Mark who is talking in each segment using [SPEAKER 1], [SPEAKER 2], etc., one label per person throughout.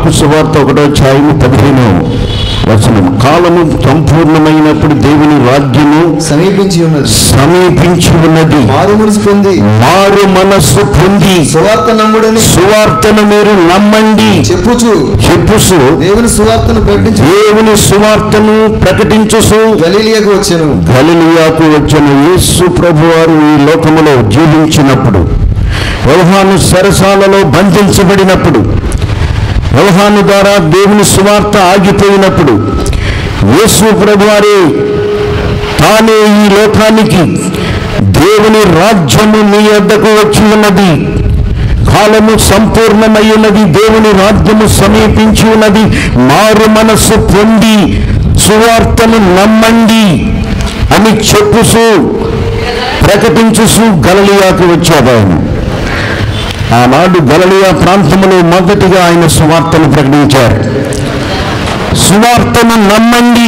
[SPEAKER 1] Mark సువార్త ఒకటో అధ్యాయము పదిహేను వచనం కాలము సంపూర్ణమైనప్పుడు దేవుని రాజ్యము
[SPEAKER 2] సమీపించి ఉన్నది
[SPEAKER 1] సమీపించి ఉన్నది
[SPEAKER 2] మారు మనసు పొంది
[SPEAKER 1] మారు మనస్సు పొంది
[SPEAKER 2] సువార్త నమ్ముడని
[SPEAKER 1] సువార్తను మీరు నమ్మండి
[SPEAKER 2] చెప్పుచు
[SPEAKER 1] చెప్పుసు
[SPEAKER 2] దేవుని సువార్తను ప్రకటించి
[SPEAKER 1] దేవుని సువార్తను ప్రకటించుసు
[SPEAKER 2] గలీలియాకు వచ్చాను
[SPEAKER 1] గలిలియాకు వచ్చిన యేసు ప్రభువారు ఈ లోకములో జీవించినప్పుడు వ్యవహాను సరసాలలో బంధించబడినప్పుడు వ్యవహాను ద్వారా దేవుని సువార్త ఆగిపోయినప్పుడు యేసు ప్రభువారే తానే ఈ లోకానికి దేవుని రాజ్యము మీ వద్దకు వచ్చి ఉన్నది కాలము సంపూర్ణమైనది దేవుని రాజ్యము సమీపించి ఉన్నది మారు మనస్సు పొంది సువార్తను నమ్మండి అని చెప్పుసు ప్రకటించుసు గలలియాకు వచ్చాడు ఆయన ఆనాడు గలలియా ప్రాంతంలో మొదటిగా ఆయన సువార్తను ప్రకటించారు సువార్తను నమ్మండి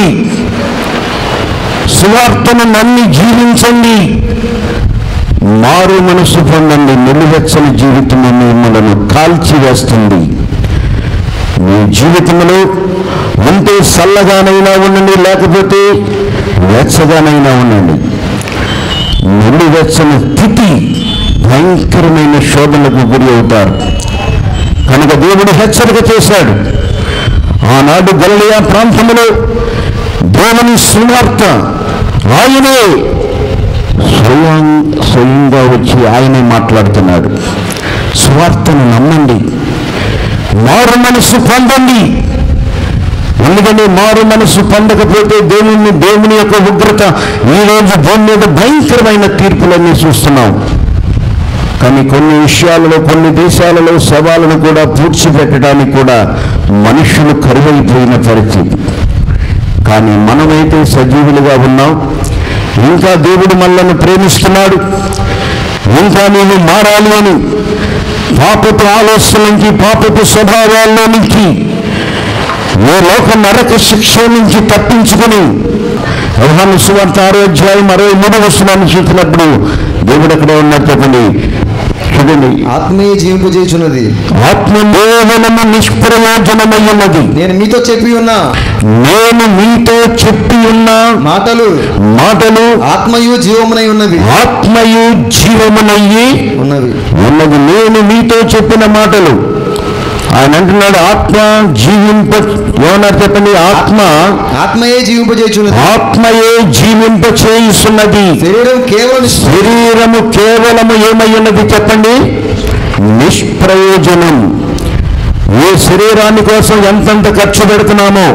[SPEAKER 1] సువార్తను నమ్మి జీవించండి మారు మనసు పొందండి నిలువెచ్చని జీవితం మిమ్మల్ని కాల్చివేస్తుంది మీ జీవితంలో ఉంటే చల్లగానైనా ఉండండి లేకపోతే వెచ్చగానైనా ఉండండి నిలువెచ్చని స్థితి భయంకరమైన శోధనలకు గురి అవుతారు కనుక దేవుడు హెచ్చరిక చేశాడు ఆనాడు గలలియా ప్రాంతంలో దేవుని సువార్త ఆయనే స్వయం స్వయంగా వచ్చి ఆయనే మాట్లాడుతున్నాడు సువార్తను నమ్మండి మారు మనసు పొందండి ఎందుకంటే మారు మనసు పొందకపోతే దేవుని దేవుని యొక్క ఉగ్రత ఈ రోజు భూమి మీద భయంకరమైన తీర్పులన్నీ చూస్తున్నాం కానీ కొన్ని విషయాలలో కొన్ని దేశాలలో సవాళ్ళను కూడా పూడ్చిపెట్టడానికి కూడా మనుషులు కరువైపోయిన పరిస్థితి కానీ మనమైతే సజీవులుగా ఉన్నాం ఇంకా దేవుడు మనల్ని ప్రేమిస్తున్నాడు ఇంకా నీవు మారాలి అని పాపపు ఆలోచన నుంచి పాపపు స్వభావాల్లో నుంచి ఈ లోక నరక శిక్ష నుంచి తప్పించుకుని వ్యవహాన సువార్త ఆరోగ్యాయం అరవై మూడు వస్తున్నాను చూసినప్పుడు దేవుడు అక్కడ ఉన్నారు చెప్పండి చూడండి
[SPEAKER 2] ఆత్మీయ జీవింపజేయుచున్నది
[SPEAKER 1] ఆత్మ కేవలము నిష్ప్రయోజనమయ్యున్నది
[SPEAKER 2] నేను మీతో చెప్పి ఉన్న
[SPEAKER 1] నేను మీతో చెప్పి ఉన్న
[SPEAKER 2] మాటలు
[SPEAKER 1] మాటలు
[SPEAKER 2] ఆత్మయు జీవమునై ఉన్నవి
[SPEAKER 1] ఆత్మయు జీవమునయ్యి
[SPEAKER 2] ఉన్నవి
[SPEAKER 1] ఉన్నది నేను మీతో చెప్పిన మాటలు ఆయన అంటున్నాడు ఆత్మ జీవింప ఏమన్నారు చెప్పండి ఆత్మ
[SPEAKER 2] ఆత్మయే జీవింపజేయుచున్నది
[SPEAKER 1] ఆత్మయే జీవింప చేయిస్తున్నది
[SPEAKER 2] శరీరం కేవలం నిష్-
[SPEAKER 1] శరీరము కేవలము ఏమై ఉన్నది చెప్పండి నిష్ప్రయోజనం ఏ శరీరాన్ని కోసం ఎంతెంత ఖర్చు పెడుతున్నామో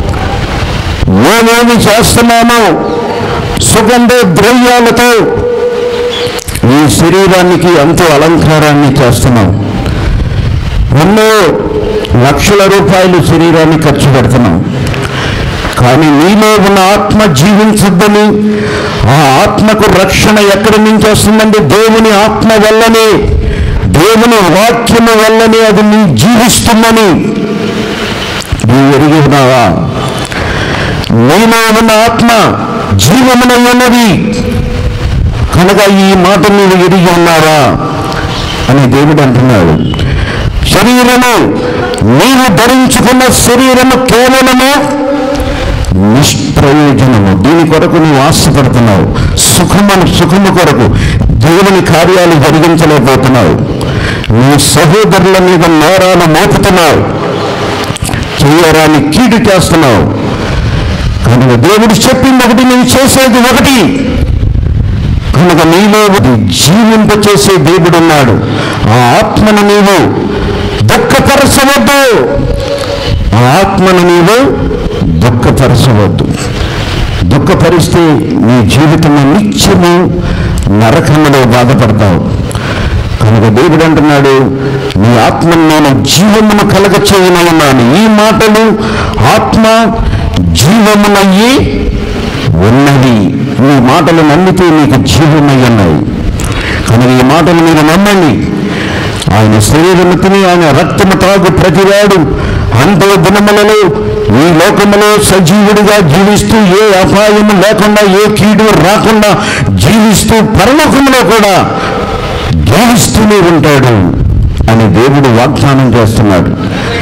[SPEAKER 1] ఏమేమి చేస్తున్నామో సుగంధ ద్రవ్యాలతో ఈ శరీరానికి ఎంతో అలంకారాన్ని చేస్తున్నాం ఎన్నో లక్షల రూపాయలు శరీరాన్ని ఖర్చు పెడుతున్నాం కానీ నీలో ఉన్న ఆత్మ జీవించద్దని ఆ ఆత్మకు రక్షణ ఎక్కడి నుంచి వస్తుందంటే దేవుని ఆత్మ వల్లనే దేవుని వాక్యము వల్లనే అది నీ జీవిస్తుందని నీవు ఎరిగి ఉన్నావా నీలో ఉన్న ఆత్మ జీవమునై ఉన్నది కనుక ఈ మాట నీవు ఎరిగి ఉన్నావా అని దేవుడు అంటున్నాడు శరీరము నీవు ధరించుకున్న శరీరము కేవలము నిష్ప్రయోజనము దీని కొరకు నువ్వు ఆశపడుతున్నావు సుఖము సుఖము కొరకు దేవుని కార్యాలు జరిగించలేకపోతున్నావు నీ సహోదరుల మీద నేరాలు మోపుతున్నావు చేయరాని కీడు చేస్తున్నావు కనుక దేవుడు చెప్పింది ఒకటి నువ్వు చేసేది ఒకటి కనుక నీలో జీవింప చేసే దేవుడు ఉన్నాడు ఆ ఆత్మను నీవు దుఃఖపరచవద్దు ఆ ఆత్మను నీవు దుఃఖపరచవద్దు దుఃఖపరిస్తే నీ జీవితము నిత్యము నరకములో బాధపడతావు కనుక దేవుడు అంటున్నాడు నీ ఆత్మను నేను జీవమును కలగ చేయనన్నాను ఈ మాటలు ఆత్మ జీవమునయ్యి ఉన్నది ఈ మాటలు నమ్మితే నీకు జీవమై ఉన్నాయి కనుక ఈ మాటలు మీరు నమ్మండి ఆయన శరీరము తిని ఆయన రక్తము తాగు ప్రతివాడు అంతో దినములలో ఈ లోకములో సజీవుడిగా జీవిస్తూ ఏ అపాయము లేకుండా ఏ కీడు రాకుండా జీవిస్తూ పరలోకములో కూడా జీవిస్తూనే ఉంటాడు అని దేవుడు వాగ్దానం చేస్తున్నాడు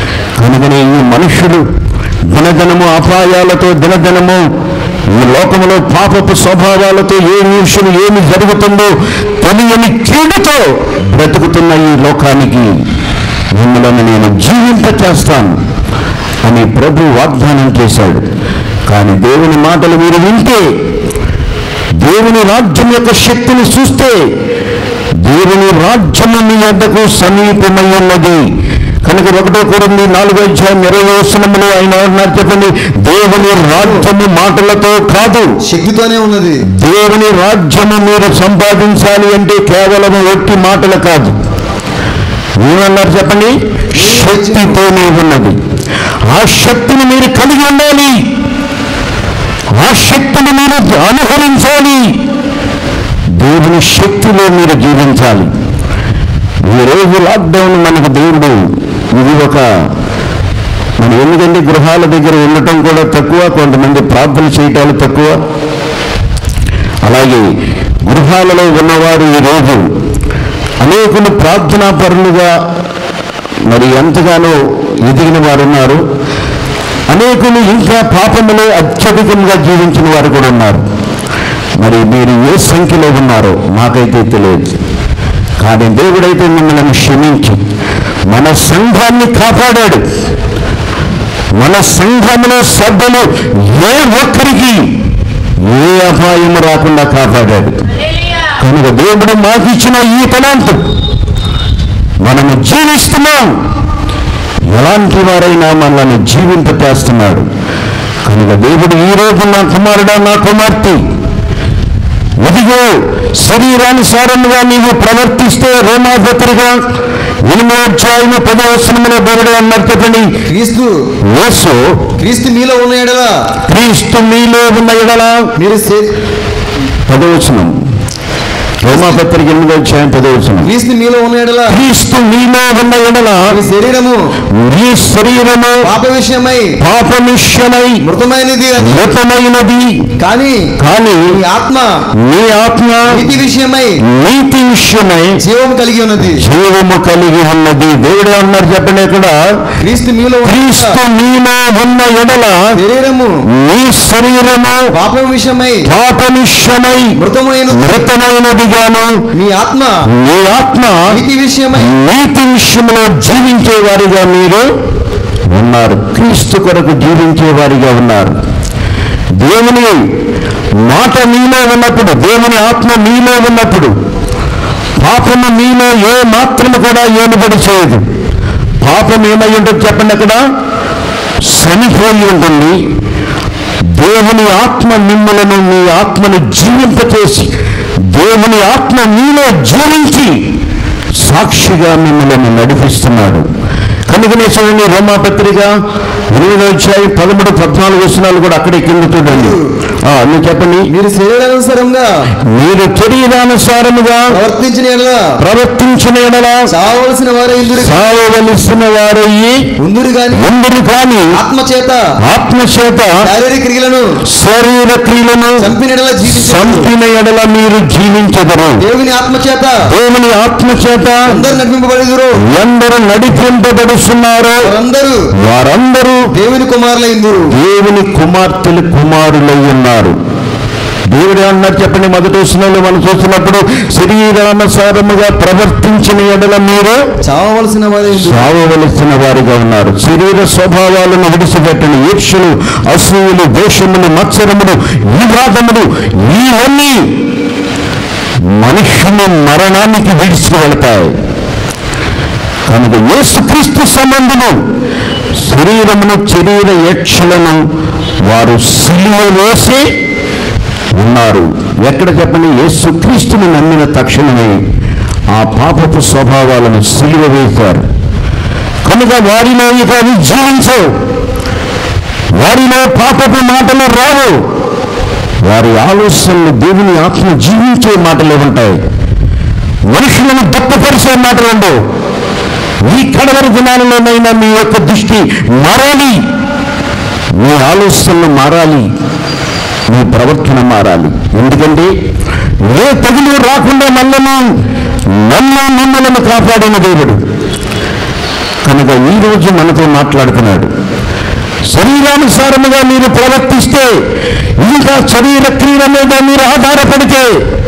[SPEAKER 1] కనుకనే ఈ మనుషులు దినదినము అపాయాలతో దినదినము ఈ లోకములో పాపపు స్వభావాలతో ఏ నిమిషం ఏమి జరుగుతుందో తెలియని కీడుతో బ్రతుకుతున్న ఈ లోకానికి మిమ్మల్ని నేను జీవింప చేస్తాను అని ప్రభు వాగ్దానం చేశాడు కానీ దేవుని మాటలు మీరు వింటే దేవుని రాజ్యం యొక్క శక్తిని చూస్తే దేవుని రాజ్యము మీ వద్దకు సమీపమై ఉన్నది కనుక ఒకటో కూడింది నాలుగో అధ్యాయం ఇరవై వచనములో ఆయన ఏమన్నారు చెప్పండి దేవుని రాజ్యము మాటలతో కాదు
[SPEAKER 2] శక్తితోనే ఉన్నది
[SPEAKER 1] దేవుని రాజ్యము మీరు సంపాదించాలి అంటే కేవలం ఒట్టి మాటలు కాదు ఏమన్నారు చెప్పండి శక్తితోనే ఉన్నది ఆ శక్తిని మీరు కలిగి ఉండాలి ఆ శక్తిని మీరు అనుసరించాలి దేవుని శక్తిలో మీరు జీవించాలి ఈ రోజు లాక్డౌన్ మనకు దేవుడు ఇది ఒక మన ఎందుకంటే గృహాల దగ్గర ఉండటం కూడా తక్కువ కొంతమంది ప్రార్థన చేయటాలు తక్కువ అలాగే గృహాలలో ఉన్నవారు ఈరోజు అనేకులు ప్రార్థనా పరులుగా మరి ఎంతగానో ఎదిగిన వారు ఉన్నారు అనేకులు ఇంకా పాపములో అత్యధికంగా జీవించిన వారు కూడా ఉన్నారు మరి మీరు ఏ సంఖ్యలో ఉన్నారో మాకైతే తెలియదు కానీ దేవుడైతే మిమ్మల్ని క్షమించి మన సంఘాన్ని కాపాడాడు మన సంఘంలో సభ్యులు ఏ ఒక్కరికి ఏ అపాయం రాకుండా కాపాడాడు కనుక దేవుడు మాకు ఇచ్చిన ఈ తలాంతు మనము జీవిస్తున్నాం ఎలాంటి వారైనా మనల్ని జీవింపచేస్తున్నాడు కనుక దేవుడు ఈ రోజు నా కుమారుడా నా కుమార్తె ఇదిగో శరీరానుసారముగా నీవు ప్రవర్తిస్తే రోమాపత్రిక ఎనిమిది అధ్యాయము పదవసనముల దేవుడు అన్నారు చెప్పండి
[SPEAKER 2] క్రీస్తు
[SPEAKER 1] యేసు
[SPEAKER 2] క్రీస్తు మీలో ఉన్న ఎడల
[SPEAKER 1] క్రీస్తు మీలో ఉన్న ఎడల
[SPEAKER 2] మీరు శే-
[SPEAKER 1] పదవచనం రోమాపత్రిక ఎనిమిది అధ్యాయం పదవచనం
[SPEAKER 2] క్రీస్తు మీలో ఉన్న ఎడల
[SPEAKER 1] క్రీస్తు మీలో ఉన్న ఎడల
[SPEAKER 2] మీ శరీరము
[SPEAKER 1] నీ శరీరము
[SPEAKER 2] పాప విషయమై
[SPEAKER 1] పాపనిష్యమై
[SPEAKER 2] మృతమైనది అని
[SPEAKER 1] మృతమైనది
[SPEAKER 2] కానీ
[SPEAKER 1] కానీ
[SPEAKER 2] మీ ఆత్మ
[SPEAKER 1] నీ ఆత్మ
[SPEAKER 2] నీతి విషయమై
[SPEAKER 1] నీతి విషయమై
[SPEAKER 2] జీవం కలిగి ఉన్నది
[SPEAKER 1] జీవము కలిగి ఉన్నది దేవుడు అన్నారు చెప్పండి ఇక్కడ
[SPEAKER 2] క్రీస్తు మీలో ఉన్న
[SPEAKER 1] క్రీస్తు
[SPEAKER 2] ఎడల
[SPEAKER 1] మీలో ఉన్న ఎడల
[SPEAKER 2] శరీరము
[SPEAKER 1] నీ శరీరము
[SPEAKER 2] పాపం విషయమై
[SPEAKER 1] పాపనిష్యమై
[SPEAKER 2] మృతమైన
[SPEAKER 1] మృతమైనదిగాను
[SPEAKER 2] మీ ఆత్మ
[SPEAKER 1] నీ ఆత్మ
[SPEAKER 2] నీతి విషయమై
[SPEAKER 1] నీతి విషయంలో జీవించేవారిగా మీరు ఉన్నారు క్రీస్తు కొరకు జీవించేవారిగా ఉన్నారు దేవుని మాట మీలో ఉన్నప్పుడు దేవుని ఆత్మ మీలో ఉన్నప్పుడు పాపము మీలో ఏ మాత్రము కూడా ఏలుబడి చేయదు పాపం ఏమై ఉంటుంది చెప్పండి అక్కడ చనిపోయి ఉంటుంది దేవుని ఆత్మ మిమ్మలను మీ ఆత్మను జీవింపచేసి దేవుని ఆత్మ మీలో జీవించి సాక్షిగా మిమ్మల్ని నడిపిస్తున్నాడు కనుకనే చూడండి రోమాపత్రిక ఎనిమిదో అధ్యాయం పదమూడు పద్నాలుగు వచనాలు కూడా అక్కడే కింద చూడండి ఆ, నువ్వు చెప్పండి
[SPEAKER 2] మీరు శరీరానుసారంగా
[SPEAKER 1] మీరు శరీరానుసారముగా
[SPEAKER 2] ప్రవర్తించిన ఎడల
[SPEAKER 1] ప్రవర్తించిన ఎడల
[SPEAKER 2] చావలసిన వారే ఇందురు
[SPEAKER 1] సావవలసిన వారయ్యి
[SPEAKER 2] ఉందురు గాని
[SPEAKER 1] ముందురు కాని
[SPEAKER 2] ఆత్మ చేత
[SPEAKER 1] ఆత్మచేత
[SPEAKER 2] శారీరక క్రియలను
[SPEAKER 1] శరీర క్రియలను
[SPEAKER 2] చంపిన ఎడల జీవించారు
[SPEAKER 1] చంపిన ఎడల మీరు జీవించదరు
[SPEAKER 2] దేవుని ఆత్మ చేత
[SPEAKER 1] దేవుని ఆత్మచేత
[SPEAKER 2] అందరు నడిపింపబడుదురు
[SPEAKER 1] ఎందరు నడిపింపబడుతున్నారో
[SPEAKER 2] వారందరూ
[SPEAKER 1] వారందరూ
[SPEAKER 2] దేవుని కుమారులైందురు
[SPEAKER 1] దేవుని కుమార్తెలు కుమారులై ఉన్నారు దేవుడు అన్నారు చెప్పండి మొదటి వచనంలో మనం చూసినప్పుడు శరీరానుసారముగా ప్రవర్తించిన ఎడల మీరు
[SPEAKER 2] చావవలసిన వారే
[SPEAKER 1] చావవలసిన వారిగా ఉన్నారు శరీర స్వభావాలను విడిచిపెట్టని ఈర్షలు అసూయలు దేశములు మత్సరములు వివాదములు ఇవన్నీ మనుషుని మరణానికి విడిచి వెళతాయి కనుక యేసుక్రీస్తు సంబంధము శరీరమును శరీర యక్షలను వారు సిలువ వేసి ఉన్నారు ఎక్కడ చెప్పండి యేసుక్రీస్తుని నమ్మిన తక్షణమే ఆ పాపపు స్వభావాలను సిలువ వేశారు కనుక వారిలో ఇక అవి జీవించవు వారిలో పాపపు మాటలు రావు వారి ఆలోచనలు దేవుని ఆత్మ జీవించే మాటలు ఉంటాయి మనుషులను దుఃఖపరిచే మాటలు ఉండవు ఈ కడవరి దినాలలోనైనా మీ యొక్క దృష్టి మారాలి మీ ఆలోచనలు మారాలి మీ ప్రవర్తన మారాలి ఎందుకంటే ఏ తెగులు రాకుండా నన్ను నన్ను మిమ్మల్ని కాపాడిన దేవుడు కనుక ఈ రోజు మనతో మాట్లాడుతున్నాడు శరీరానుసారముగా మీరు ప్రవర్తిస్తే ఇంకా శరీర క్రియల మీద మీరు ఆధారపడితే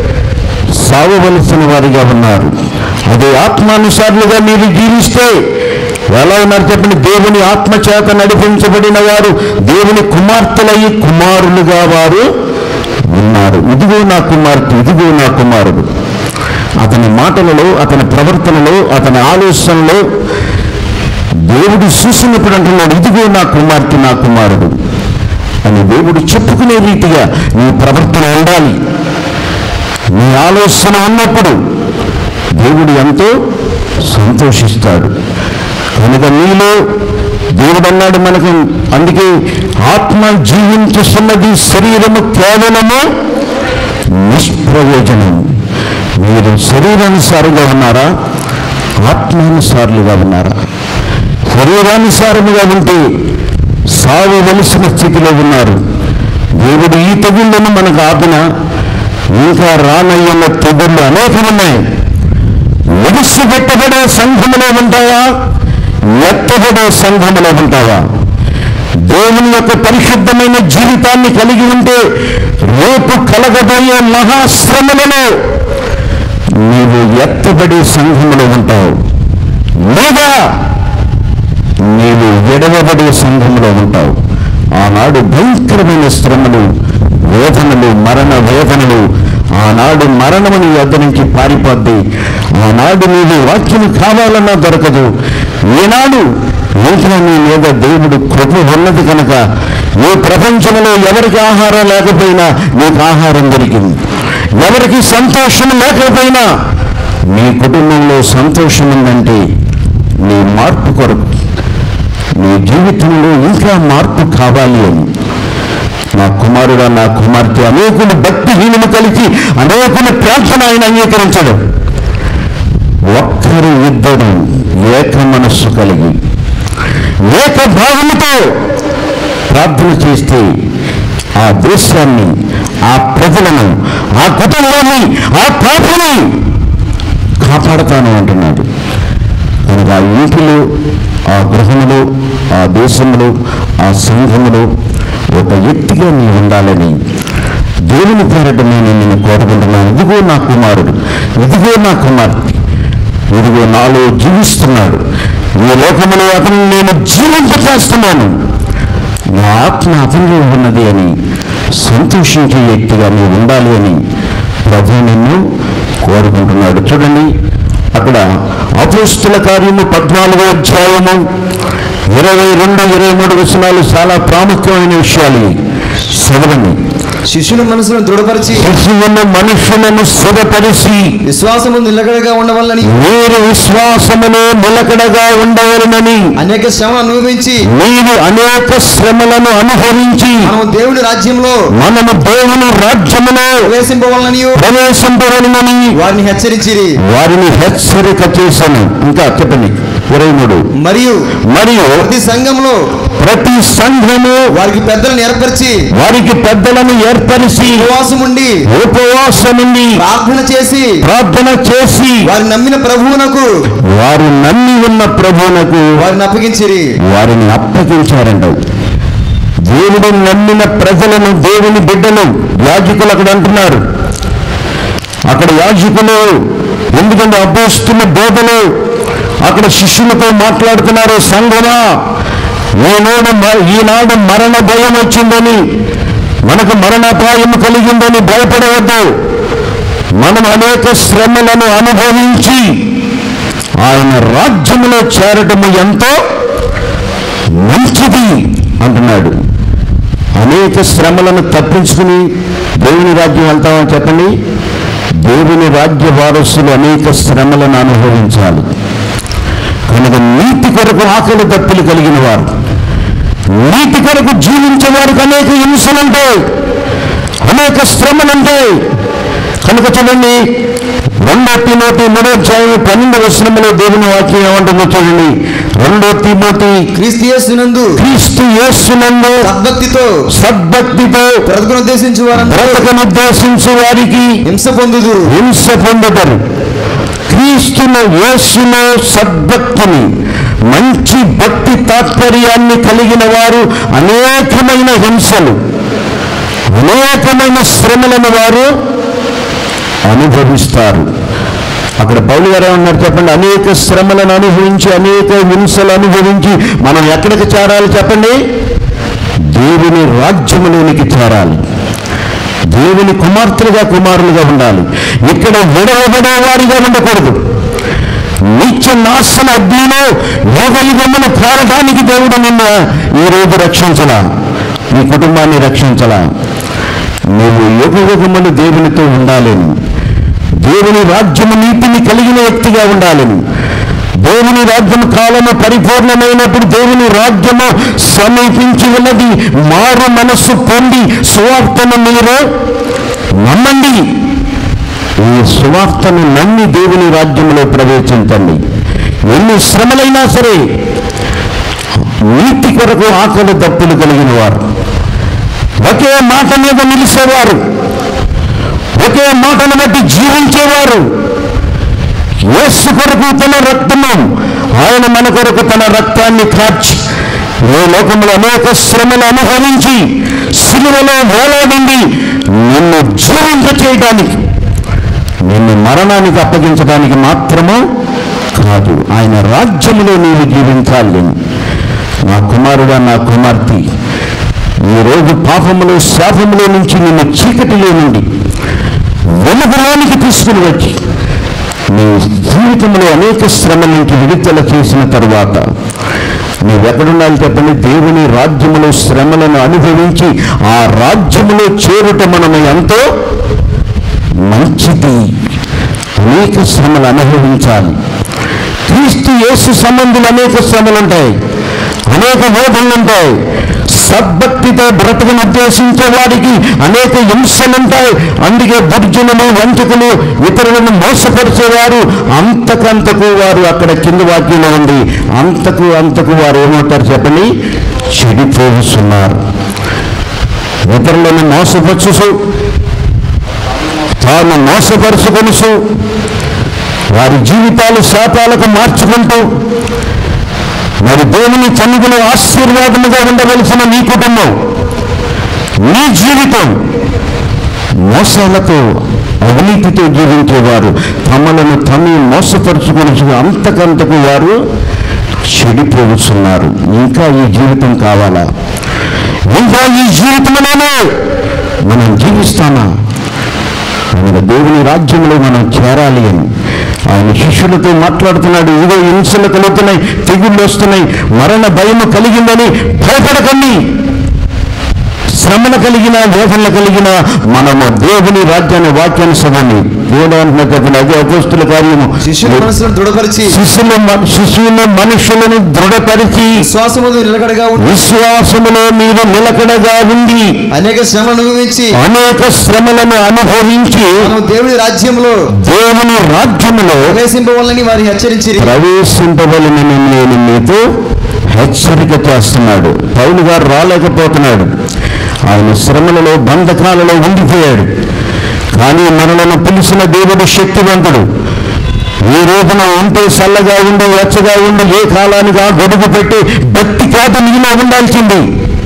[SPEAKER 1] సాగవలసిన వారిగా ఉన్నారు అదే ఆత్మానుసారులుగా మీరు జీవిస్తే ఎలా ఉన్నారు చెప్పండి దేవుని ఆత్మ చేత నడిపించబడిన వారు దేవుని కుమార్తెలయ్యి కుమారులుగా వారు ఉన్నారు ఇదిగో నా కుమార్తె ఇదిగో నా కుమారుడు అతని మాటలలో అతని ప్రవర్తనలో అతని ఆలోచనలో దేవుడు చూసినప్పుడు అంటున్నాడు ఇదిగో నా కుమార్తె నా కుమారుడు అని దేవుడు చెప్పుకునే రీతిగా నీ ప్రవర్తన ఉండాలి నీ ఆలోచన ఉన్నప్పుడు దేవుడు ఎంతో సంతోషిస్తాడు కనుక నీలో దేవుడు అన్నాడు మనకు అందుకే ఆత్మ జీవించుతున్నది శరీరము కేవలము నిష్ప్రయోజనం మీరు శరీరానుసారంగా ఉన్నారా ఆత్మానుసారులుగా ఉన్నారా శరీరానుసారముగా ఉంటే సాగవలసిన స్థితిలో ఉన్నారు దేవుడు ఈ తెగుళ్ళను మనకు ఆపిన ఇంకా రానయ్యున్న తెగుళ్ళు అనేకమున్నాయి విడిచిపెట్టబడే సంఘములో ఉంటావా ఎత్తబడే సంఘములో ఉంటావా దేవుని యొక్క పరిశుద్ధమైన జీవితాన్ని కలిగి ఉంటే రేపు కలగబోయే మహాశ్రమలలో నీవు ఎత్తబడే సంఘములో ఉంటావు లేదా నీవు ఎడవబడే సంఘంలో ఉంటావు ఆనాడు భయంకరమైన శ్రమలు వేదనలు మరణ వేదనలు ఆనాడు మరణము నీ వద్ద నుంచి పారిపోద్ది ఆనాడు నీవు వాక్యం కావాలన్నా దొరకదు ఈనాడు ఇంకా నీ మీద దేవుడు కృప ఉన్నది కనుక ఈ ప్రపంచంలో ఎవరికి ఆహారం లేకపోయినా నీకు ఆహారం దొరికింది ఎవరికి సంతోషం లేకపోయినా నీ కుటుంబంలో సంతోషం ఉందంటే నీ మార్పు కొరకు నీ జీవితంలో ఇంకా మార్పు కావాలి అని నా కుమారుడా నా కుమార్తె అనేకులు భక్తిహీనము కలిసి అనేకులు ప్రార్థన ఆయన అంగీకరించడు ఒక్కరు ఇద్దరు ఏక మనస్సు కలిగి ఏక భావముతో ప్రార్థన చేస్తే ఆ దేశాన్ని ఆ ప్రజలను ఆ కుటుంబాన్ని ఆ పాపని కాపాడతాను అంటున్నాడు కనుక ఆ ఇంటిలో ఆ గృహంలో ఆ దేశంలో ఆ సంఘములో ఒక వ్యక్తిగా నీ ఉండాలని దేవుని పేరట నేను నిన్ను కోరుకుంటున్నాను ఇదిగో నా కుమారుడు ఇదిగో నా కుమార్తె ఇదిగో నాలో జీవిస్తున్నాడు ఈ లోకములో అతను నేను జీవింపచేస్తున్నాను నా ఆత్మ అతనిలో ఉన్నది అని సంతోషించే వ్యక్తిగా నీవు ఉండాలి అని ప్రభు నిన్ను కోరుకుంటున్నాడు చూడండి అక్కడ అపోస్తుల కార్యము పద్నాలుగో అధ్యాయము ఇరవై రెండు ఇరవై మూడు విషయాలు చాలా ప్రాముఖ్యమైన విషయాలు ఇవి. చదవండి
[SPEAKER 2] శిష్యుల మనసును దృఢపరిచి
[SPEAKER 1] శిశువును మనుషులను స్థిరపరిచి
[SPEAKER 2] విశ్వాసము నిలకడగా ఉండవల్లని
[SPEAKER 1] మీరు విశ్వాసములో నిలకడగా ఉండవలనని
[SPEAKER 2] అనేక శ్రమ అనుభవించి
[SPEAKER 1] మీరు అనేక శ్రమలను అనుభవించి
[SPEAKER 2] మనము దేవుని రాజ్యంలో
[SPEAKER 1] మనము దేవుని రాజ్యములో
[SPEAKER 2] ప్రవేశింపవలనని
[SPEAKER 1] ప్రవేశింపవలనని
[SPEAKER 2] వారిని హెచ్చరించిరి
[SPEAKER 1] వారిని హెచ్చరిక చేశాను ఇంకా చెప్పండి ఇరవై మూడు
[SPEAKER 2] మరియు
[SPEAKER 1] మరియు
[SPEAKER 2] ప్రతి సంఘంలో
[SPEAKER 1] ప్రతి సంఘము
[SPEAKER 2] వారికి పెద్దలను ఏర్పరిచి
[SPEAKER 1] వారికి పెద్దలను ఏర్పరిచి
[SPEAKER 2] ఉపవాసం ఉండి
[SPEAKER 1] ఉపవాసముండి
[SPEAKER 2] ప్రార్థన చేసి
[SPEAKER 1] ప్రార్థన చేసి
[SPEAKER 2] వారి నమ్మిన ప్రభువునకు
[SPEAKER 1] వారు నమ్మి ఉన్న ప్రభువునకు
[SPEAKER 2] వారిని అప్పగించిరి
[SPEAKER 1] వారిని అప్పగించారంట దేవుడు నమ్మిన ప్రజలను దేవుని బిడ్డలు యాజకులు అక్కడ అంటున్నారు అక్కడ యాజకులు ఎందుకంటే అభ్యస్తున్న బోధలు అక్కడ శిష్యులతో మాట్లాడుతున్నారు సంఘమా ఈనాడు మ- ఈనాడు మరణ భయం వచ్చిందని మనకు మరణాపాయం కలిగిందని భయపడవద్దు మనం అనేక శ్రమలను అనుభవించి ఆయన రాజ్యములో చేరటము ఎంతో మంచిది అంటున్నాడు అనేక శ్రమలను తప్పించుకుని దేవుని రాజ్యం వెళ్తామని చెప్పండి దేవుని రాజ్య వారసులు అనేక శ్రమలను అనుభవించాలి కనుక నీతి కొరకు ఆకలి తప్పులు కలిగిన వారు నీతి కొరకు జీవించే వారికి అనేక హింసలుంటాయి అనేక శ్రమలుంటాయి కనుక చూడండి రెండో తిమోతి మూడో అధ్యాయం పన్నెండు వచనంలో దేవుని వాక్యం ఏమంటుందో చూడండి రెండో తిమోతి
[SPEAKER 2] క్రీస్తు యేసునందు
[SPEAKER 1] క్రీస్తు యేసునందు
[SPEAKER 2] సద్భక్తితో
[SPEAKER 1] సద్భక్తితో
[SPEAKER 2] బ్రతుకును ఉద్దేశించి వారందరూ
[SPEAKER 1] బ్రతకనుద్దేశించు వారికి
[SPEAKER 2] హింస పొందుదురు
[SPEAKER 1] హింస పొందుతారు క్రీస్తును యేసులో సద్భక్తిని మంచి భక్తి తాత్పర్యాన్ని కలిగిన వారు అనేకమైన హింసలు అనేకమైన శ్రమలను వారు అనుభవిస్తారు అక్కడ పౌలు గారు ఏమన్నారు చెప్పండి అనేక శ్రమలను అనుభవించి అనేక హింసలు అనుభవించి మనం ఎక్కడికి చేరాలి చెప్పండి దేవుని రాజ్యములోనికి చేరాలి దేవుని కుమార్తెలుగా కుమారులుగా ఉండాలి ఇక్కడ విడవబడే వారిగా ఉండకూడదు నిత్య నాశన అగ్నిలో యోగయుగమును కారడానికి దేవుడు నిన్న ఈ రోజు రక్షించలా నీ కుటుంబాన్ని రక్షించలా నువ్వు యుగయుగములు దేవునితో ఉండాలని దేవుని రాజ్యము నీతిని కలిగిన వ్యక్తిగా ఉండాలని దేవుని రాజ్యము కాలము పరిపూర్ణమైనప్పుడు దేవుని రాజ్యము సమీపించి ఉన్నది మారు మనస్సు పొంది సువార్తను మీరు నమ్మండి ఈ సువార్తను నమ్మి దేవుని రాజ్యంలో ప్రవేశించండి ఎన్ని శ్రమలైనా సరే నీతి కొరకు ఆకలి దప్పులు కలిగిన వారు ఒకే మాట మీద నిలిచేవారు ఒకే మాటను బట్టి జీవించేవారు యేసు కొరకు తన రక్తము ఆయన మన కొరకు తన రక్తాన్ని కార్చి ఏ లోకంలో అనేక శ్రమలు అనుభవించి సిలువలో వేలాడింది నిన్ను జీవింప చేయడానికి నిన్ను మరణానికి అప్పగించడానికి మాత్రము కాదు ఆయన రాజ్యములో నీవు జీవించాలి నా కుమారుడా నా కుమార్తె ఈరోజు పాపములో శాపములో నుంచి నిన్ను చీకటిలో నుండి వెలుగులోనికి తీసుకుని వచ్చి నీ జీవితంలో అనేక శ్రమల నుంచి విడుదల చేసిన తరువాత నీవెక్కడుండాలి చెప్పండి దేవుని రాజ్యములో శ్రమలను అనుభవించి ఆ రాజ్యములో చేరుట మనము ఎంతో మంచిది అనేక శ్రమలు అనుభవించాలి క్రీస్తు యేసు సంబంధులు అనేక శ్రమలు ఉంటాయి అనేక వేదనలు ఉంటాయి సద్భక్తితో బ్రతుకును ఉద్దేశించే వారికి అనేక హింసలు ఉంటాయి అందుకే దుర్జనులు వంచకులు ఇతరులను మోసపరిచేవారు అంతకంతకు వారు అక్కడ కింద వాక్యంలో ఉంది అంతకు అంతకు వారు ఏమవుతారు చెప్పండి చెడిపోతున్నారు ఇతరులను మోసపరచు తాను మోసపరుచుకొనుసు వారి జీవితాలు శాపాలకు మార్చుకుంటూ మరి దేవుని సన్నిధిలో ఆశీర్వాదముగా ఉండవలసిన నీ కుటుంబం నీ జీవితం మోసాలతో అవినీతితో జీవించేవారు తమలను తమి మోసపరుచుకొని అంతకంతకు వారు చెడిపోతున్నారు ఇంకా ఈ జీవితం కావాలా ఇంకా ఈ జీవితంలోనే మనం జీవిస్తామా ఆయన దేవుని రాజ్యంలో మనం చేరాలి అని ఆయన శిష్యులతో మాట్లాడుతున్నాడు ఇదిగో హింసలు కలుగుతున్నాయి తెగుళ్ళు వస్తున్నాయి మరణ భయము కలిగిందని భయపడకండి శ్రమణ కలిగిన వేదన కలిగిన మనము దేవుని రాజ్యాన్ని వాక్యాన్ని చదవండి దేవుడు చెప్పిన అదే అపోస్తుల కార్యము
[SPEAKER 2] శిష్యుల మనసును దృఢపరిచి
[SPEAKER 1] శిష్యులు మన- శిష్యులు మనుషులను దృఢపరిచి
[SPEAKER 2] విశ్వాసము నిలకడగా ఉండి
[SPEAKER 1] విశ్వాసములో మీరు నిలకడగా ఉండి
[SPEAKER 2] అనేక శ్రమ అనుభవించి
[SPEAKER 1] అనేక శ్రమలను అనుభవించి
[SPEAKER 2] మనం దేవుని రాజ్యంలో
[SPEAKER 1] దేవుని రాజ్యములో
[SPEAKER 2] ప్రవేశింపవాలని వారిని హెచ్చరించిరి
[SPEAKER 1] ప్రవేశింపవలని నేను మీతో హెచ్చరిక చేస్తున్నాడు పౌలు గారు రాలేకపోతున్నాడు ఆయన శ్రమలలో బంధకాలలో ఉండిపోయాడు కానీ మనలను పిలిచిన దేవుడు శక్తివంతుడు ఈ రోజున ఉంటే చల్లగా ఉండి వెచ్చగా ఉండి ఏ కాలానికి ఆ గొడుగు పెట్టి భక్తి కాదు నీలో ఉండాల్సింది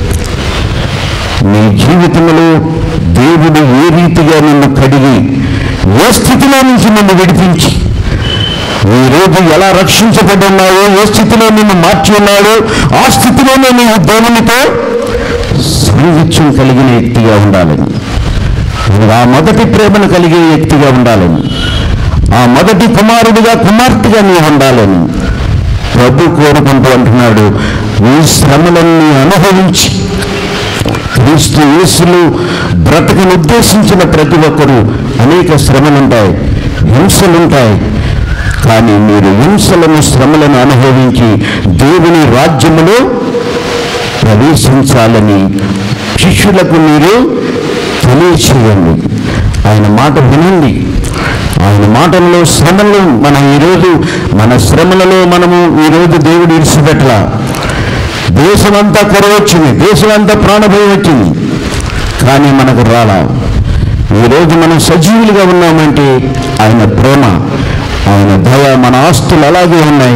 [SPEAKER 1] నీ జీవితంలో దేవుడు ఏ రీతిగా నిన్ను కడిగి ఏ స్థితిలో నుంచి నిన్ను విడిపించి ఈ రోజు ఎలా రక్షించబడి ఉన్నావో ఏ స్థితిలో నిన్ను మార్చి ఉన్నాడో ఆ స్థితిలోనే నీవు దేవునితో సాంగత్యం కలిగిన వ్యక్తిగా ఉండాలని నువ్వు ఆ మొదటి ప్రేమను కలిగే వ్యక్తిగా ఉండాలని ఆ మొదటి కుమారుడిగా కుమార్తెగా నీవు ఉండాలని ప్రభు కోరుకుంటూ అంటున్నాడు ఈ శ్రమలన్నీ అనుభవించి క్రీస్తు యేసులు బ్రతకను ఉద్దేశించిన ప్రతి ఒక్కరూ అనేక శ్రమలుంటాయి హింసలుంటాయి కానీ మీరు హింసలను శ్రమలను అనుభవించి దేవుని రాజ్యములో ప్రవేశించాలని శిష్యులకు మీరు తెలియచేయండి ఆయన మాట వినండి ఆయన మాటల్లో శ్రమలు మనం ఈరోజు మన శ్రమలలో మనము ఈరోజు దేవుడు ఇడిచిపెట్టలా దేశమంతా కొరవ వచ్చింది దేశమంతా ప్రాణభయం వచ్చింది కానీ మనకు రాలా ఈరోజు మనం సజీవులుగా ఉన్నామంటే ఆయన ప్రేమ ఆయన దయ మన ఆస్తులు అలాగే ఉన్నాయి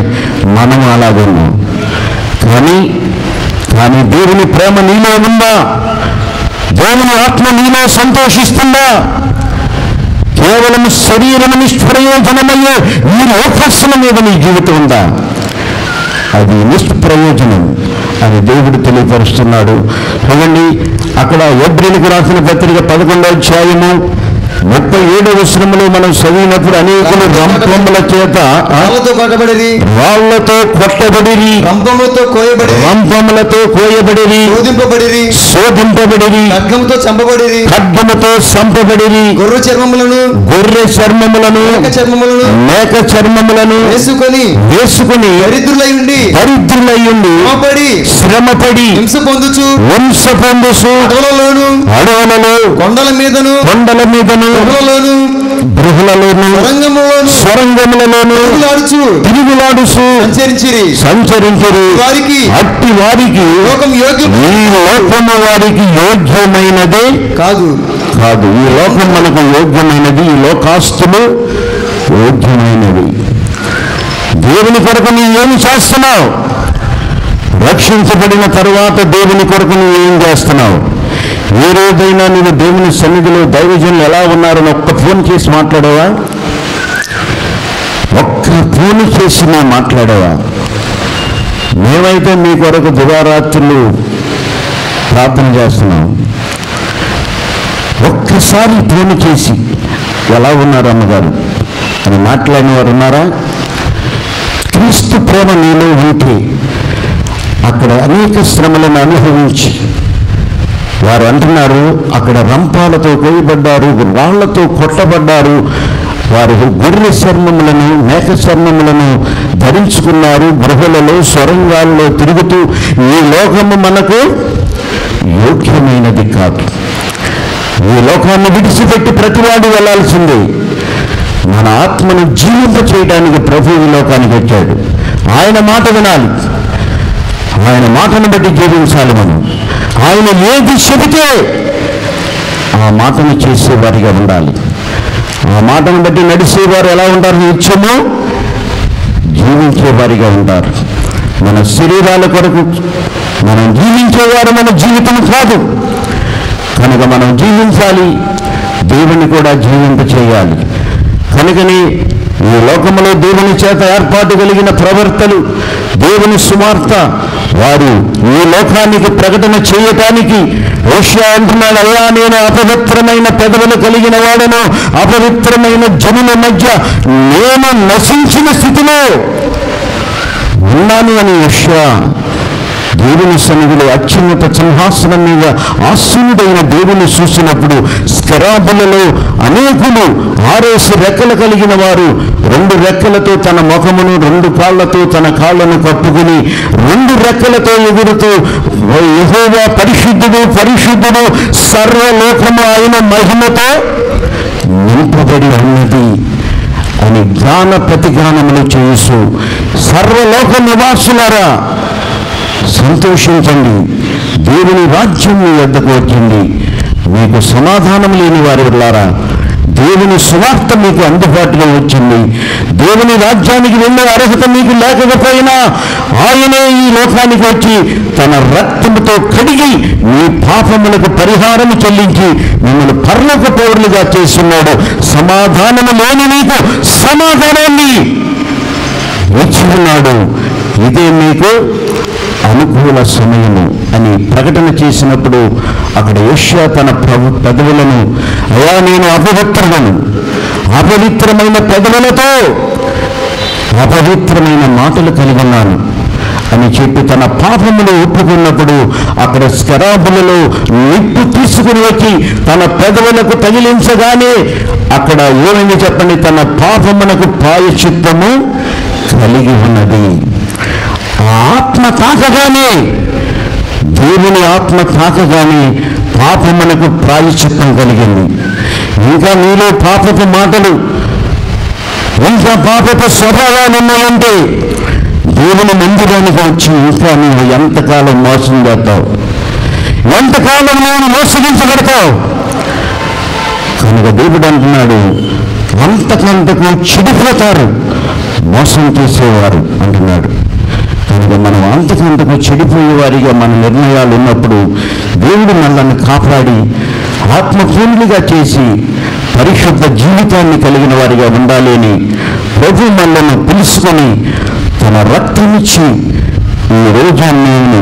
[SPEAKER 1] మనం అలాగున్నాం కానీ కానీ దేవుని ప్రేమ నీలో ఉందా దేవుని ఆత్మ నీలో సంతోషిస్తుందా కేవలం శరీరం నిష్ప్రయోజనమయ్యే ఈ లోకస్సుల మీద నీ జీవితం ఉందా అది నిష్ప్రయోజనం అని దేవుడు తెలియపరుస్తున్నాడు చూడండి అక్కడ ఏప్రిల్కి రాసిన పత్రిక పదకొండో అధ్యాయము ముప్పై ఏడవ వచనములో మనం చదివినప్పుడు అనేకులు రంపముల చేత ఆ,
[SPEAKER 2] రాళ్ళతో కొట్టబడిరి
[SPEAKER 1] రాళ్లతో కొట్టబడిరి
[SPEAKER 2] రంపములతో కోయబడి
[SPEAKER 1] రంపములతో కోయబడిరి
[SPEAKER 2] శోధింపబడిరి
[SPEAKER 1] శోధింపబడిరి
[SPEAKER 2] ఖడ్గంతో చంపబడిరి
[SPEAKER 1] ఖడ్గముతో సంపబడిరి
[SPEAKER 2] గొర్రె చర్మములను
[SPEAKER 1] గొర్రె చర్మములను
[SPEAKER 2] మేక చర్మములను
[SPEAKER 1] మేక చర్మములను
[SPEAKER 2] వేసుకొని
[SPEAKER 1] వేసుకుని
[SPEAKER 2] దరిద్రులై ఉండి
[SPEAKER 1] దరిద్రులయ్యుండి
[SPEAKER 2] శ్రమపడి
[SPEAKER 1] శ్రమపడి
[SPEAKER 2] హింస పొందుచు
[SPEAKER 1] వంశ పొందుసు
[SPEAKER 2] అడవులలోను
[SPEAKER 1] అడవులలో
[SPEAKER 2] కొండల మీదను
[SPEAKER 1] కొండల మీదను
[SPEAKER 2] గుహలలోను
[SPEAKER 1] గృహలలోను
[SPEAKER 2] రంగములోను
[SPEAKER 1] స్వరంగములలోను
[SPEAKER 2] ఆడుచు
[SPEAKER 1] తిరుగులాడుసు
[SPEAKER 2] సంచరించిరి
[SPEAKER 1] సంచరించరు
[SPEAKER 2] వారికి
[SPEAKER 1] అట్టి వారికి
[SPEAKER 2] లోకం యోగ్యం
[SPEAKER 1] ఈ లోకము వారికి యోగ్యమైనదే
[SPEAKER 2] కాదు
[SPEAKER 1] కాదు ఈ లోకం మనకు యోగ్యమైనది ఈ లోకాస్తులు యోగ్యమైనవి దేవుని కొరకు నీ ఏమి చేస్తున్నావు రక్షించబడిన తరువాత దేవుని కొరకు నువ్వు ఏం చేస్తున్నావు ఏ రోజైనా నువ్వు దేవుని సన్నిధిలో దైవజనులు ఎలా ఉన్నారని ఒక్క ఫోన్ చేసి మాట్లాడావా ఒక్క ఫోన్ చేసి నువ్వు మాట్లాడావా మేమైతే మీ కొరకు దివారాత్రులు ప్రార్థన చేస్తున్నాం ఒక్కసారి ఫోన్ చేసి ఎలా ఉన్నారు అమ్మగారు అని మాట్లాడిన వారు ఉన్నారా క్రీస్తు ప్రేమ నీలో ఉంటే అక్కడ అనేక శ్రమలను అనుభవించి వారు అంటున్నారు అక్కడ రంపాలతో కోయబడ్డారు రాళ్లతో కొట్టబడ్డారు వారు గొర్రె చర్మములను మేక చర్మములను ధరించుకున్నారు గృహలలో స్వరంగాల్లో తిరుగుతూ ఈ లోకము మనకు యోగ్యమైనది కాదు ఈ లోకాన్ని విడిచిపెట్టి ప్రతివాడు వెళ్ళాల్సిందే మన ఆత్మను జీవింప చేయడానికి ప్రభు ఈ లోకానికి వచ్చాడు ఆయన మాట వినాలి ఆయన మాటను బట్టి జీవించాలి మనం ఆయన ఏది చెబితే ఆ మాటను చేసేవారిగా ఉండాలి ఆ మాటను బట్టి నడిచేవారు ఎలా ఉంటారు నిత్యము జీవించేవారిగా ఉంటారు మన శరీరాల కొరకు మనం జీవించేవారు మన జీవితం కాదు కనుక మనం జీవించాలి దేవుని కూడా జీవింప చేయాలి కనుకని ఈ లోకములో దేవుని చేత ఏర్పాటు కలిగిన ప్రవర్తలు దేవుని సువార్త వారు ఈ లోకానికి ప్రకటన చేయటానికి ఓషియా అంటున్నాడు అయ్యా నేను అపవిత్రమైన పెదవులు కలిగిన వాడను అపవిత్రమైన జనుల మధ్య నేను నశించిన స్థితిలో ఉన్నాను అని యెషయా దేవుని సన్నిధిలో అత్యున్నత సింహాసనం మీద ఆసీనుడైన దేవుని చూసినప్పుడు స్కరాబులలో అనేకులు ఆరేసి రెక్కలు కలిగిన వారు రెండు రెక్కలతో తన ముఖమును రెండు కాళ్లతో తన కాళ్ళను కప్పుకుని రెండు రెక్కలతో ఎగురుతూ "ఓ యెహోవా పరిశుద్ధుడు పరిశుద్ధుడు సర్వలోకము ఆయన మహిమతో నింపబడి ఉన్నది అని గాన ప్రతిగానములు చేసు సర్వలోక నివాసులారా సంతోషించండి దేవుని రాజ్యం మీ వద్దకు వచ్చింది మీకు సమాధానం లేని వారి వెళ్ళారా దేవుని సువార్త మీకు అందుబాటులో వచ్చింది దేవుని రాజ్యానికి వెళ్ళే అర్హత మీకు లేకపోయినా ఆయనే ఈ లోకానికి వచ్చి తన రక్తముతో కడిగి మీ పాపములకు పరిహారం చెల్లించి మిమ్మల్ని పర్లోక పౌరులుగా చేస్తున్నాడు సమాధానము లేని మీకు సమాధానాన్ని ఇచ్చి ఉన్నాడు ఇదే మీకు అనుకూల సమయము అని ప్రకటన చేసినప్పుడు అక్కడ యెషయా తన ప్రభు పెదవులను అయా నేను అపవిత్రమను అపవిత్రమైన పెదవులతో అపవిత్రమైన మాటలు కలిగి ఉన్నాను అని చెప్పి తన పాపములు ఒప్పుకున్నప్పుడు అక్కడ స్కరాబులలో నిప్పు తీసుకుని వచ్చి తన పెదవులకు తగిలించగానే అక్కడ ఏమైంది చెప్పండి తన పాపమునకు పాయచిత్తము కలిగి ఉన్నది ఆ ఆత్మ తాకగానే దేవుని ఆత్మ తాకగానే పాపమునకు ప్రాయచిత్తం కలిగింది ఇంకా నీలో పాపపు మాటలు ఇంకా పాపపు స్వభావాలు ఉన్నాయంటే దేవుని మందిరానికి వచ్చి ఇంకా నీవు ఎంతకాలం మోసం చేస్తావు ఎంతకాలం నేను మోసగించబడతావు కనుక దేవుడు అంటున్నాడు అంతకంతకు చెడిపోతారు మోసం చేసేవారు అంటున్నాడు కనుక మనం అంతకంతకు చెడిపోయే వారిగా మన నిర్ణయాలు ఉన్నప్పుడు దేవుడు మనల్ని కాపాడి ఆత్మపూర్ణులుగా చేసి పరిశుద్ధ జీవితాన్ని కలిగిన వారిగా ఉండాలి అని ప్రభు మనల్ని పిలుచుకొని తన రక్తమిచ్చి ఈ రోజు నేను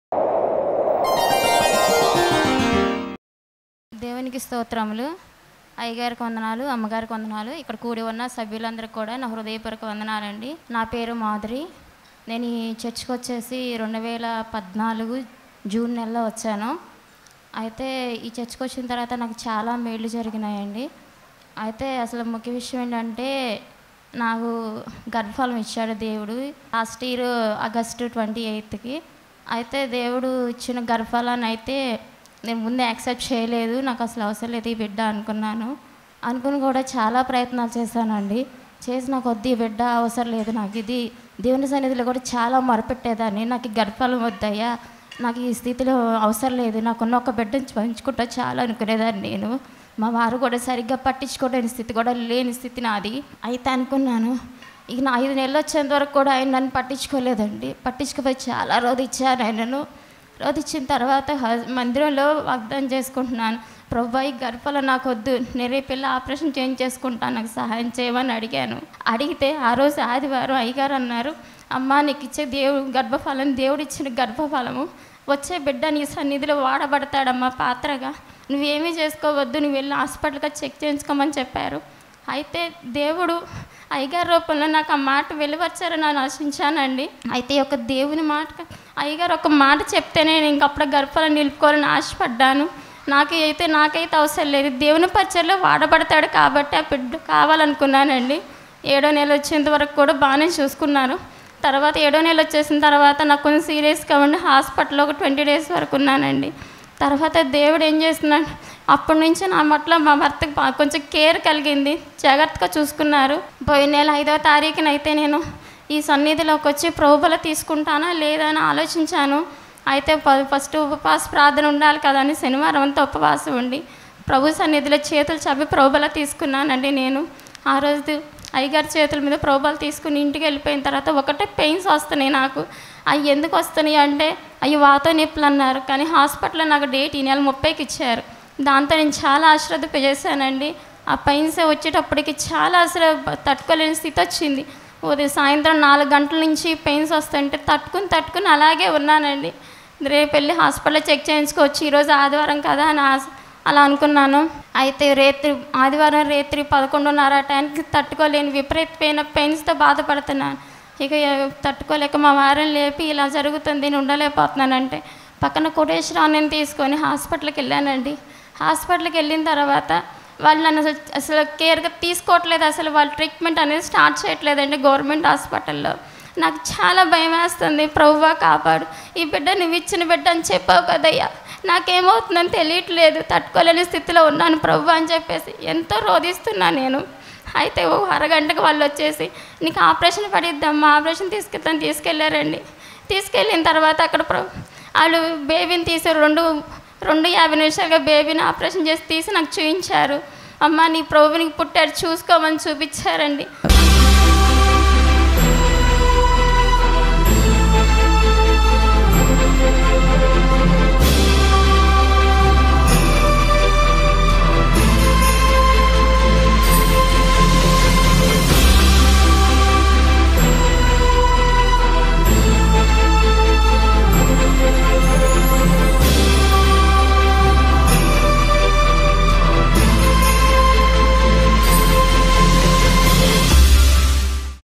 [SPEAKER 3] దేవునికి స్తోత్రములు అయ్యగారికి వందనాలు అమ్మగారికి వందనాలు ఇక్కడ కూడి ఉన్న సభ్యులందరికీ కూడా నా హృదయపూర్వక వందనాలండి నా పేరు మాధురి నేను ఈ చర్చ్కి వచ్చేసి రెండు వేల పద్నాలుగు జూన్ నెలలో వచ్చాను అయితే ఈ చర్చ్కి వచ్చిన తర్వాత నాకు చాలా మేళ్ళు జరిగినాయండి అయితే అసలు ముఖ్య విషయం ఏంటంటే నాకు గర్భఫలం ఇచ్చాడు దేవుడు లాస్ట్ ఇయర్ ఆగస్టు ట్వంటీ ఎయిత్కి అయితే దేవుడు ఇచ్చిన గర్భఫలాన్ని అయితే నేను ముందే యాక్సెప్ట్ చేయలేదు నాకు అసలు అవసరం లేదు ఈ బిడ్డ అనుకున్నాను అనుకుని కూడా చాలా ప్రయత్నాలు చేశానండి చేసి నాకు వద్దు ఈ బిడ్డ అవసరం లేదు నాకు ఇది దేవుని సన్నిధిలో కూడా చాలా మొరపెట్టేదాన్ని నాకు ఈ గర్భఫలం వద్దయ్యా నాకు ఈ స్థితిలో అవసరం లేదు నాకున్న ఒక బిడ్డను పంచుకుంటా చాలా అనుకునేదాన్ని నేను మా వారు కూడా సరిగ్గా పట్టించుకోలేని స్థితి కూడా లేని స్థితి నాది అయితే అనుకున్నాను ఇక నా ఐదు నెలలు వచ్చేంత వరకు కూడా ఆయన నన్ను పట్టించుకోలేదండి పట్టించుకుపోయి చాలా రోజు ఇచ్చాను ఆయనను రోజు ఇచ్చిన తర్వాత హ- మందిరంలో వాగ్దానం చేసుకుంటున్నాను ప్రభా ఈ గర్భాల నాకు వద్దు నేనే పిల్ల ఆపరేషన్ చేంజ్ చేసుకుంటాను నాకు సహాయం చేయమని అడిగాను అడిగితే ఆ రోజు ఆదివారం అయ్యగారు అన్నారు అమ్మా నీకు ఇచ్చే దేవుడు గర్భఫలం దేవుడు ఇచ్చిన గర్భఫలము వచ్చే బిడ్డ నీ సన్నిధిలో వాడబడతాడమ్మా పాత్రగా నువ్వేమీ చేసుకోవద్దు నువ్వు వెళ్ళి హాస్పిటల్గా చెక్ చేయించుకోమని చెప్పారు అయితే దేవుడు అయ్యగారి రూపంలో నాకు ఆ మాట వెలువచ్చారని నేను ఆశించానండి అయితే ఈ యొక్క దేవుని మాట అయ్యగారు ఒక మాట చెప్తేనే నేను ఇంకప్పుడు గర్భాలను నిలుపుకోవాలని ఆశపడ్డాను నాకు అయితే నాకైతే అవసరం లేదు దేవుని పరిచయలో వాడబడతాడు కాబట్టి ఆ బిడ్డ కావాలనుకున్నానండి ఏడో నెల వచ్చేంత వరకు కూడా బాగానే చూసుకున్నారు తర్వాత ఏడో నెల వచ్చేసిన తర్వాత నాకు కొంచెం సీరియస్గా ఉండి హాస్పిటల్లో ఒక ట్వంటీ డేస్ వరకు ఉన్నానండి తర్వాత దేవుడు ఏం చేస్తున్నాడు అప్పటి నుంచి నా పట్ల మా భర్తకు బా- కొంచెం కేర్ కలిగింది జాగ్రత్తగా చూసుకున్నారు పోయిన నెల ఐదవ తారీఖున అయితే నేను ఈ సన్నిధిలోకి వచ్చి ప్రభుబల తీసుకుంటానా లేదా అని ఆలోచించాను అయితే ప- ఫస్ట్ ఉపవాస ప్రార్థన ఉండాలి కదా అని శనివారం అంతా ఉపవాసం ఉండి ప్రభు సన్నిధిలో చేతులు చప్పి ప్రభుబల తీసుకున్నానండి నేను ఆ రోజు అయ్యగారి చేతుల మీద ప్రోబాలు తీసుకుని ఇంటికి వెళ్ళిపోయిన తర్వాత ఒకటే పెయిన్స్ వస్తున్నాయి నాకు అవి ఎందుకు వస్తున్నాయి అంటే అవి వాత నొప్పులు అన్నారు కానీ హాస్పిటల్లో నాకు డేట్ ఈ నెల ముప్పైకి ఇచ్చారు దాంతో నేను చాలా అశ్రద్ధ చేశానండి ఆ పెయిన్స్ వచ్చేటప్పటికి చాలా అసలు తట్టుకోలేని స్థితి వచ్చింది ఉదయం సాయంత్రం నాలుగు గంటల నుంచి పెయిన్స్ వస్తుంటే తట్టుకుని తట్టుకుని అలాగే ఉన్నానండి రేపు వెళ్ళి హాస్పిటల్లో చెక్ చేయించుకోవచ్చు ఈరోజు ఆదివారం కదా అని ఆశ- అలా అనుకున్నాను అయితే రేత్రి ఆదివారం రేత్రి పదకొండున్నర ఆ టైంకి తట్టుకోలేని విపరీతమైన పెయిన్స్తో బాధపడుతున్నాను ఇక ఎ- తట్టుకోలేక మా వారిని లేపి ఇలా జరుగుతుంది నేను ఉండలేకపోతున్నానంటే పక్కన కోటేశ్వరావుని తీసుకొని హాస్పిటల్కి వెళ్ళానండి హాస్పిటల్కి వెళ్ళిన తర్వాత వాళ్ళు నన్ను అసలు అసలు కేర్గా తీసుకోవట్లేదు అసలు వాళ్ళు ట్రీట్మెంట్ అనేది స్టార్ట్ చేయట్లేదండి గవర్నమెంట్ హాస్పిటల్లో నాకు చాలా భయం వేస్తుంది ప్రభువా కాపాడు ఈ బిడ్డ నువ్వు ఇచ్చిన బిడ్డ అని చెప్పావు కదయ్యా నాకేమవుతుందని తెలియట్లేదు తట్టుకోలేని స్థితిలో ఉన్నాను ప్రభు అని చెప్పేసి ఎంతో రోధిస్తున్నా నేను అయితే ఓ అరగంటకు వాళ్ళు వచ్చేసి నీకు ఆపరేషన్ పడిద్దమ్మా ఆపరేషన్ తీసుకెళ్తాను తీసుకెళ్ళారండి తీసుకెళ్ళిన తర్వాత అక్కడ ప్ర- వాళ్ళు బేబీని తీసి రెండు రెండు యాభై నిమిషాలుగా బేబీని ఆపరేషన్ చేసి తీసి నాకు చూపించారు అమ్మ నీ ప్రభునికి పుట్టాడు చూసుకోమని చూపించారండి